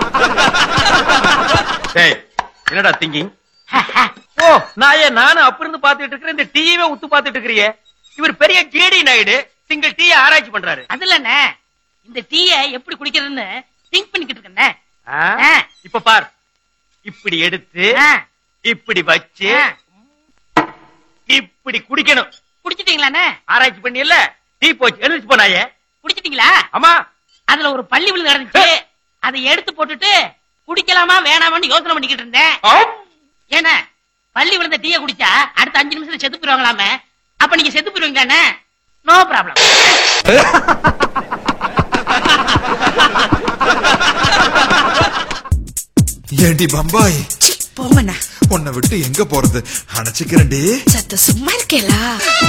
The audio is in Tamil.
டேய் என்னடா திங்கிங் ஓ நான் ஏன் நானும் அப்ப இருந்து பாத்துட்டு இருக்கிறேன் இந்த டீயவே உத்து பாத்துட்டு இருக்கிறியே இவர் பெரிய கேடி நாயுடு சிங்கிள் டீ ஆராய்ச்சி பண்றாரு அதுல என்ன இந்த டீய எப்படி குடிக்கிறதுன்னு திங்க் பண்ணிக்கிட்டு இருக்கேன் ஆ? ஆ. இப்ப பார் இப்படி எடுத்து இப்படி வச்சு இப்படி குடிக்கணும் குடிச்சிட்டீங்களாண்ணே ஆராய்ச்சி பண்ணி இல்ல டீ போச்சு எழுதிச்சு போனாயே குடிச்சிட்டீங்களா ஆமா அதுல ஒரு பள்ளி விழுந்து கிடந்துச்சு அதை எடுத்து போட்டுட்டு குடிக்கலாமா வேணாமான்னு யோசனை பண்ணிக்கிட்டு இருந்தேன் ஆம். ஏன்னா பள்ளி விழுந்த டீய குடிச்சா அடுத்த அஞ்சு நிமிஷத்துல செத்து போயிருவாங்களாமே அப்ப நீங்க செத்து போயிருவீங்களாண்ணே நோ ப்ராப்ளம் ஏண்டி பம்பாய் போங்கண்ணா உன்னை விட்டு எங்க போறது அணைச்சுக்கிறேன்டி சத்த சும்மா இருக்கேலா